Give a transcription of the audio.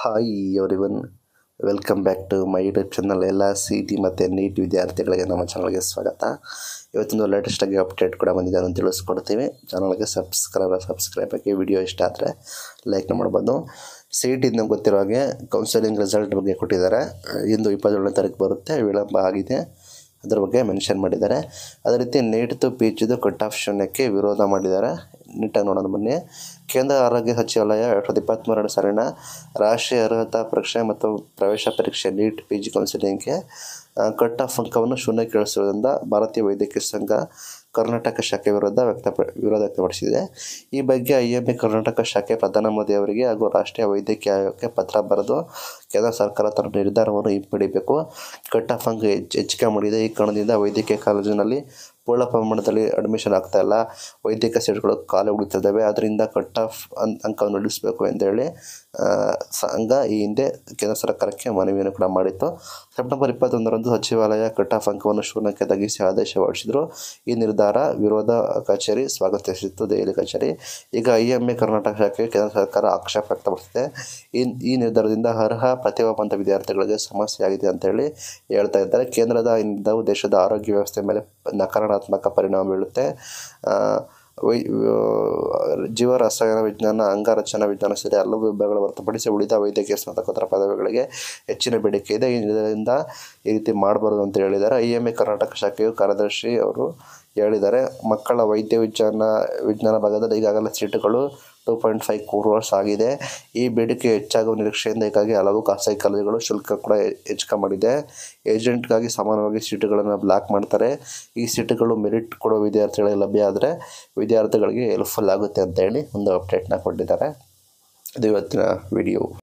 hi everyone welcome back to my YouTube channel ಎಲ್ಲ C T ಮತ್ತು NEET ವಿದ್ಯಾರ್ಥಿಗಳಿಗೆ ನಮ್ಮ ಚಾನಲ್ಗೆ ಸ್ವಾಗತ ಇವತ್ತೊಂದು ಲೇಟೆಸ್ಟಾಗಿ ಅಪ್ಡೇಟ್ ಕೂಡ ಬಂದಿದೆ ಅಂತ ತಿಳಿಸ್ಕೊಡ್ತೀವಿ ಚಾನಲ್ಗೆ ಸಬ್ಸ್ಕ್ರೈಬ್ ಸಬ್ಸ್ಕ್ರೈಬ್ ಆಗಿ ವಿಡಿಯೋ ಇಷ್ಟ ಆದರೆ ಲೈಕ್ ಮಾಡ್ಬೋದು ಸಿ ಟಿ ನಮ್ಗೆ ಗೊತ್ತಿರೋ ಹಾಗೆ ಕೌನ್ಸಿಲಿಂಗ್ ರಿಸಲ್ಟ್ ಬಗ್ಗೆ ಕೊಟ್ಟಿದ್ದಾರೆ ಇಂದು ಇಪ್ಪತ್ತೇಳನೇ ತಾರೀಕು ಬರುತ್ತೆ ವಿಳಂಬ ಆಗಿದೆ ಅದ್ರ ಬಗ್ಗೆ ಮೆನ್ಷನ್ ಮಾಡಿದ್ದಾರೆ ಅದೇ ರೀತಿ ನೀಟ್ದು ಪೀಚಿದು ಕಟ್ ಆಫ್ ಶೂನ್ಯಕ್ಕೆ ವಿರೋಧ ಮಾಡಿದ್ದಾರೆ ನೀಟಾಗಿ ನೋಡೋಣ ಬನ್ನಿ ಕೇಂದ್ರ ಆರೋಗ್ಯ ಸಚಿವಾಲಯ ಎರಡು ಸಾವಿರದ ಇಪ್ಪತ್ತ್ಮೂರರ ಸಾಲಿನ ರಾಷ್ಟ್ರೀಯ ಅರ್ಹತಾ ಪರೀಕ್ಷೆ ಮತ್ತು ಪ್ರವೇಶ ಪರೀಕ್ಷೆ ನೀಟ್ ಪಿ ಜಿ ಕೌನ್ಸಿಲಿಂಗ್ಗೆ ಕಟ್ ಆಫ್ ಅಂಕವನ್ನು ಶೂನ್ಯಕ್ಕೆ ಇಳಿಸಿರುವುದರಿಂದ ಭಾರತೀಯ ವೈದ್ಯಕೀಯ ಸಂಘ ಕರ್ನಾಟಕ ಶಾಖೆ ವಿರುದ್ಧ ವ್ಯಕ್ತಪ ವಿರೋಧ ವ್ಯಕ್ತಪಡಿಸಿದೆ ಈ ಬಗ್ಗೆ ಐ ಎಮ್ ಎ ಕರ್ನಾಟಕ ಶಾಖೆ ಪ್ರಧಾನ ಮೋದಿ ಅವರಿಗೆ ಹಾಗೂ ರಾಷ್ಟ್ರೀಯ ವೈದ್ಯಕೀಯ ಆಯೋಗಕ್ಕೆ ಪತ್ರ ಬರೆದು ಕೇಂದ್ರ ಸರ್ಕಾರ ತನ್ನ ನಿರ್ಧಾರವನ್ನು ಹಿಂಪಡಿಬೇಕು ಕಟ್ ಆಫ್ ಅಂಕ ಹೆಚ್ಚು ಹೆಚ್ಚಿಗೆ ಮಾಡಿದೆ ಈ ಕಾರಣದಿಂದ ವೈದ್ಯಕೀಯ ಕಾಲೇಜಿನಲ್ಲಿ ಪೂರ್ಣ ಪ್ರಮಾಣದಲ್ಲಿ ಅಡ್ಮಿಷನ್ ಆಗ್ತಾ ಇಲ್ಲ ವೈದ್ಯಕೀಯ ಸೀಟ್ಗಳು ಖಾಲಿ ಉಳಿತಿದ್ದಾವೆ ಅದರಿಂದ ಕಟ್ ಆಫ್ ಅನ್ ಅಂಕವನ್ನು ಇಳಿಸಬೇಕು ಅಂತೇಳಿ ಆ, ಸಂಘ ಈ ಹಿಂದೆ ಕೇಂದ್ರ ಸರ್ಕಾರಕ್ಕೆ ಮನವಿಯನ್ನು ಕೂಡ ಮಾಡಿತ್ತು ಸೆಪ್ಟೆಂಬರ್ ಇಪ್ಪತ್ತೊಂದರಂದು ಸಚಿವಾಲಯ ಕಟ್ ಆಫ್ ಅಂಕವನ್ನು ಶೂನ್ಯಕ್ಕೆ ತಗ್ಗಿಸಿ ಆದೇಶ ಹೊರಡಿಸಿದ್ರು ಈ ನಿರ್ಧಾರ ವಿರೋಧ ಕಚೇರಿ ಸ್ವಾಗತಿಸಿತ್ತು ದೆಹಲಿ ಕಚೇರಿ ಈಗ ಐ ಎಮ್ ಎ ಕರ್ನಾಟಕ ಶಾಖೆಗೆ ಕೇಂದ್ರ ಸರ್ಕಾರ ಆಕ್ಷೇಪ ವ್ಯಕ್ತಪಡಿಸಿದೆ ಈ ಈ ನಿರ್ಧಾರದಿಂದ ಅರ್ಹ ಪ್ರತಿಭಾವಂತ ವಿದ್ಯಾರ್ಥಿಗಳಿಗೆ ಸಮಸ್ಯೆ ಆಗಿದೆ ಅಂತೇಳಿ ಹೇಳ್ತಾ ಇದ್ದಾರೆ ಕೇಂದ್ರದ ಈ ನಿರ್ಧಾರವು ದೇಶದ ಆರೋಗ್ಯ ವ್ಯವಸ್ಥೆ ಮೇಲೆ ನಕಾರಾತ್ಮಕ ಪರಿಣಾಮ ಬೀಳುತ್ತೆ ಆ, ವೈ ಜೀವ ರಸಾಯನ ವಿಜ್ಞಾನ ಅಂಗರಚನಾ ವಿಜ್ಞಾನ ಸೇರಿ ಹಲವು ವಿಭಾಗಗಳು ಹೊರತುಪಡಿಸಿ ಉಳಿದ ವೈದ್ಯಕೀಯ ಸ್ನಾತಕೋತ್ತರ ಪದವಿಗಳಿಗೆ ಹೆಚ್ಚಿನ ಬೇಡಿಕೆ ಇದೆ ಇದರಿಂದ ಈ ರೀತಿ ಮಾಡಬಾರ್ದು ಅಂತ ಹೇಳಿದ್ದಾರೆ ಐ ಎಮ್ ಎ ಕರ್ನಾಟಕ ಶಾಖೆಯು ಕಾರ್ಯದರ್ಶಿ ಅವರು ಹೇಳಿದ್ದಾರೆ ಮಕ್ಕಳ ವೈದ್ಯ ವಿಜ್ಞಾನ ವಿಜ್ಞಾನ ಭಾಗದಲ್ಲಿ ಈಗಾಗಲೇ ಸೀಟುಗಳು ಟೂ ಪಾಯಿಂಟ್ ಫೈವ್ ಕ್ರೋರ್ಸ್ ಆಗಿದೆ ಈ ಬೇಡಿಕೆ ಹೆಚ್ಚಾಗುವ ನಿರೀಕ್ಷೆಯಿಂದ ಹೀಗಾಗಿ ಹಲವು ಖಾಸಗಿ ಕಾಲೇಜುಗಳು ಶುಲ್ಕ ಕೂಡ ಹೆಚ್ಚಿಗೆ ಮಾಡಿದೆ ಏಜೆಂಟ್ಗಾಗಿ ಸಮಾನವಾಗಿ ಸೀಟುಗಳನ್ನು ಬ್ಲಾಕ್ ಮಾಡ್ತಾರೆ ಈ ಸೀಟುಗಳು ಮೆರಿಟ್ ಕೊಡೋ ವಿದ್ಯಾರ್ಥಿಗಳಿಗೆ ಲಭ್ಯ ಆದರೆ ವಿದ್ಯಾರ್ಥಿಗಳಿಗೆ ಹೆಲ್ಪ್ಫುಲ್ ಆಗುತ್ತೆ ಅಂತ ಹೇಳಿ ಒಂದು ಅಪ್ಡೇಟ್ನ ಕೊಟ್ಟಿದ್ದಾರೆ ಇದು ಇವತ್ತಿನ ವಿಡಿಯೋ